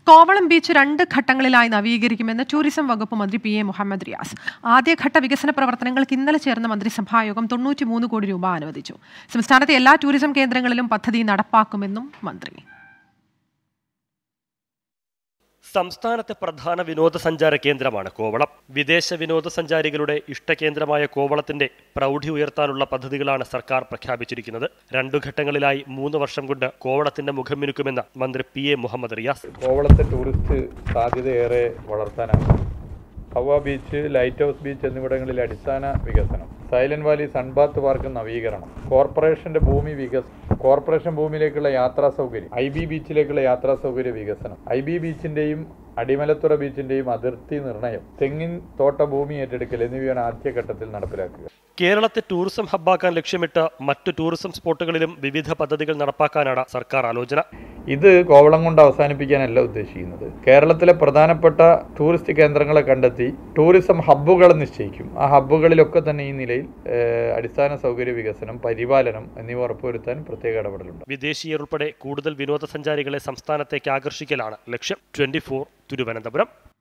Kovalam beach രണ്ട് ഘട്ടങ്ങളിലായി നവീകരിക്കുമെന്ന് tourism വകുപ്പ് മന്ത്രി പി എ മുഹമ്മദ് റിയാസ് ആദ്യഘട്ട വികസന പ്രവർത്തനങ്ങൾക്ക് ഇന്നലെ ചേർന്ന മന്ത്രിസഭായോഗം തൊണ്ണൂറ്റിമൂന്ന് കോടി രൂപ അനുവദിച്ചു സംസ്ഥാനത്തെ എല്ലാ ടൂറിസം കേന്ദ്രങ്ങളിലും പദ്ധതി നടപ്പാക്കുമെന്നും മന്ത്രി സംസ്ഥാനത്തെ പ്രധാന വിനോദസഞ്ചാര കേന്ദ്രമാണ് കോവളം വിദേശ വിനോദസഞ്ചാരികളുടെ ഇഷ്ടകേന്ദ്രമായ കോവളത്തിന്റെ പ്രൗഢി ഉയർത്താനുള്ള പദ്ധതികളാണ് സർക്കാർ പ്രഖ്യാപിച്ചിരിക്കുന്നത് രണ്ടു ഘട്ടങ്ങളിലായി മൂന്ന് വർഷം കൊണ്ട് കോവളത്തിന്റെ മുഖം മിനുക്കുമെന്ന് മന്ത്രി പി എ മുഹമ്മദ് റിയാസ് കോവളത്തെ ടൂറിസ്റ്റ് സാധ്യതയേറെ വളർത്താനാണ് Hawa beach lighthouse beach എന്നിവിടങ്ങളിൽ അടിസ്ഥാന വികസനം സൈലന്റ് വാലി സൺബാത്ത് പാർക്ക് നവീകരണം കോർപ്പറേഷന്റെ ഭൂമി വികസനം കോർപ്പറേഷൻ ഭൂമിയിലേക്കുള്ള യാത്രാ സൗകര്യം ഐ ബി ബീച്ചിലേക്കുള്ള യാത്രാ സൗകര്യ വികസനം ഐ ബി ബീച്ചിന്റെയും അടിമലത്തുറ ബീച്ചിന്റെയും അതിർത്തി നിർണയം തെങ്ങിൻ തോട്ട ഭൂമി ഏറ്റെടുക്കൽ എന്നിവയാണ് ആദ്യഘട്ടത്തിൽ നടപ്പിലാക്കുക കേരളത്തെ ടൂറിസം ഹബ്ബാക്കാൻ ലക്ഷ്യമിട്ട് മറ്റു ടൂറിസം സ്പോട്ടുകളിലും വിവിധ പദ്ധതികൾ നടപ്പാക്കാനാണ് സർക്കാർ ആലോചന ഇത് കോവളം കൊണ്ട് അവസാനിപ്പിക്കാനല്ല ഉദ്ദേശിക്കുന്നത് കേരളത്തിലെ പ്രധാനപ്പെട്ട ടൂറിസ്റ്റ് കേന്ദ്രങ്ങളെ കണ്ടെത്തി ടൂറിസം ഹബ്ബുകൾ നിശ്ചയിക്കും ആ ഹബ്ബുകളിലൊക്കെ തന്നെ ഈ നിലയിൽ ഏഹ്, അടിസ്ഥാന സൗകര്യ വികസനം പരിപാലനം എന്നിവ ഉറപ്പുവരുത്താൻ പ്രത്യേക ഇടപെടലുണ്ട് വിദേശീയർ ഉൾപ്പെടെ കൂടുതൽ വിനോദസഞ്ചാരികളെ സംസ്ഥാനത്തേക്ക് ആകർഷിക്കലാണ് ലക്ഷ്യം ട്വന്റി തിരുവനന്തപുരം